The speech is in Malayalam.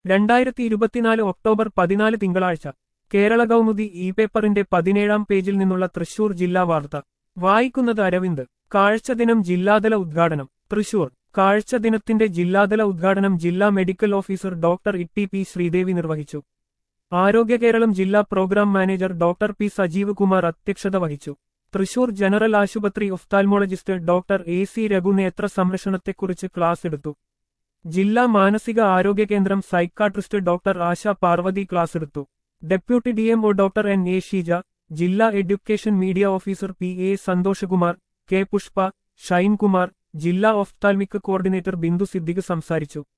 രണ്ടായിരത്തി ഇരുപത്തിനാല് ഒക്ടോബർ പതിനാല് തിങ്കളാഴ്ച കേരള കൗമുദി ഇ പേപ്പറിന്റെ പതിനേഴാം പേജിൽ നിന്നുള്ള തൃശൂർ ജില്ലാ വാർത്ത വായിക്കുന്നത് അരവിന്ദ് കാഴ്ചദിനം ജില്ലാതല ഉദ്ഘാടനം തൃശൂർ കാഴ്ചദിനത്തിന്റെ ജില്ലാതല ഉദ്ഘാടനം ജില്ലാ medical officer doctor E P Sreedevi നിർവഹിച്ചു ആരോഗ്യ കേരളം ജില്ലാ programme manager doctor P Sajeev Kumar അധ്യക്ഷത വഹിച്ചു തൃശൂർ ജനറൽ ആശുപത്രി ophthalmologist doctor A C Raghu നേത്ര സംരക്ഷണത്തെക്കുറിച്ച് ക്ലാസ് എടുത്തു ജില്ലാ മാനസിക ആരോഗ്യ കേന്ദ്രം psychiatrist doctor Asha Parvathy class എടുത്തു deputy DMO doctor N A Sheeja ജില്ലാ education media officer P A Santhoshkumar K Pushpa Shinekumar ജില്ലാ ഒഫ്താൽമിക് കോർഡിനേറ്റർ ബിന്ദു സിദ്ദിഖ് സംസാരിച്ചു